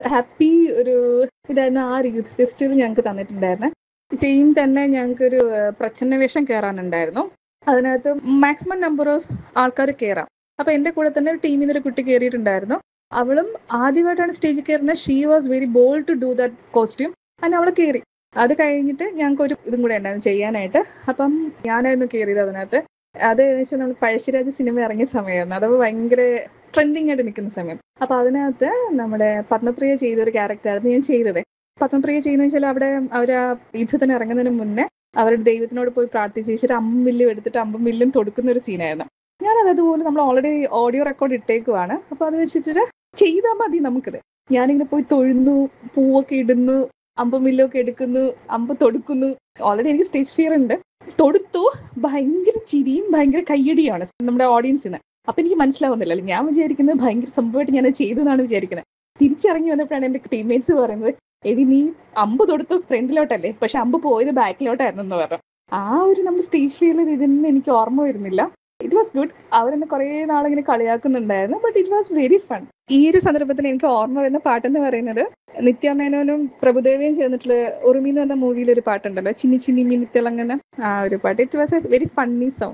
happy ഒരു ഇതായിരുന്നു ആ ഒരു യൂത്ത് ഫെസ്റ്റിവൽ ഞങ്ങൾക്ക് തന്നിട്ടുണ്ടായിരുന്നെ സെയിം തന്നെ ഞങ്ങൾക്കൊരു ഏഹ്, പ്രച്ഛന്ന വേഷം കയറാനുണ്ടായിരുന്നു അതിനകത്ത് മാക്സിമം നമ്പർ ഓഫ് ആൾക്കാർ കയറാം അപ്പൊ എന്റെ കൂടെ തന്നെ ഒരു ടീമിൽ നിന്ന് ഒരു കുട്ടി കയറിയിട്ടുണ്ടായിരുന്നു അവളും ആദ്യമായിട്ടാണ് സ്റ്റേജിൽ കയറുന്നത് she was very bold to do that costume അങ്ങനെ അവൾ കയറി അത് കഴിഞ്ഞിട്ട് ഞങ്ങൾക്ക് ഒരു ഇതും കൂടെ ഉണ്ടായിരുന്നു ചെയ്യാനായിട്ട് അപ്പം ഞാനായിരുന്നു കയറിയത് അതിനകത്ത് അത് ഏകദേശം നമ്മൾ പഴശ്ശിരാജ് സിനിമ ഇറങ്ങിയ സമയമായിരുന്നു അത് ഭയങ്കര ട്രെൻഡിങ് ആയിട്ട് നിൽക്കുന്ന സമയം അപ്പൊ അതിനകത്ത് നമ്മുടെ പത്മപ്രിയ ചെയ്ത ഒരു ക്യാരക്ടറായിരുന്നു ഞാൻ ചെയ്തത് പത്മപ്രിയ ചെയ്യുന്ന വെച്ചാൽ അവിടെ അവർ ആ യുദ്ധത്തിന് ഇറങ്ങുന്നതിന് മുന്നേ അവരുടെ ദൈവത്തിനോട് പോയി പ്രാർത്ഥിച്ചിട്ട് അമ്പും വില്ലും എടുത്തിട്ട് അമ്പും വില്ലും തൊടുക്കുന്ന ഒരു സീനായിരുന്നു ഞാനത് അതുപോലെ നമ്മൾ ഓൾറെഡി ഓഡിയോ റെക്കോർഡ് ഇട്ടേക്കുവാണ് അപ്പൊ അത് വെച്ചിട്ട് ചെയ്താൽ മതി നമുക്കിത് ഞാനിങ്ങനെ പോയി തൊഴുന്നു പൂവൊക്കെ ഇടുന്നു അമ്പും വില്ലും ഒക്കെ എടുക്കുന്നു അമ്പ് തൊടുക്കുന്നു ഓൾറെഡി എനിക്ക് സ്റ്റേജ് ഫിയർ ഉണ്ട് തൊടുത്തു ഭയങ്കര ചിരിയും ഭയങ്കര കയ്യടിയാണ് നമ്മുടെ ഓഡിയൻസിന് അപ്പൊ എനിക്ക് മനസ്സിലാവുന്നില്ലല്ലോ ഞാൻ വിചാരിക്കുന്നത് ഭയങ്കര സംഭവമായിട്ട് ഞാൻ ചെയ്തു എന്നാണ് വിചാരിക്കുന്നത് തിരിച്ചിറങ്ങി വന്നപ്പോഴാണ് എന്റെ ടീംമേറ്റ്സ് പറയുന്നത് എടി നീ അമ്പ് തൊടുത്തു ഫ്രണ്ടിലോട്ടല്ലേ പക്ഷെ അമ്പ് പോയത് ബാക്കിലോട്ടായിരുന്നു എന്ന് പറഞ്ഞു ആ ഒരു നമ്മുടെ സ്റ്റേജ് ഫിയറിൽ ഇതൊന്നും എനിക്ക് ഓർമ്മ വരുന്നില്ല ഇറ്റ് വാസ് ഗുഡ് അവരെന്നെ കുറെ നാളിങ്ങനെ കളിയാക്കുന്നുണ്ടായിരുന്നു but it was very fun ഈ ഒരു സന്ദർഭത്തിൽ എനിക്ക് ഓർമ്മ വരുന്ന പാട്ടെന്ന് പറയുന്നത് നിത്യാമേനോനും പ്രഭുദേവയും ചേർന്നിട്ടുള്ള ഉറുമി എന്ന് പറഞ്ഞ മൂവിയിൽ ഒരു പാട്ടുണ്ടല്ലോ ചിന്നി ചിന്നി മിന്നി തിളങ്ങുന്ന ആ ഒരു പാട്ട് it was a very funny song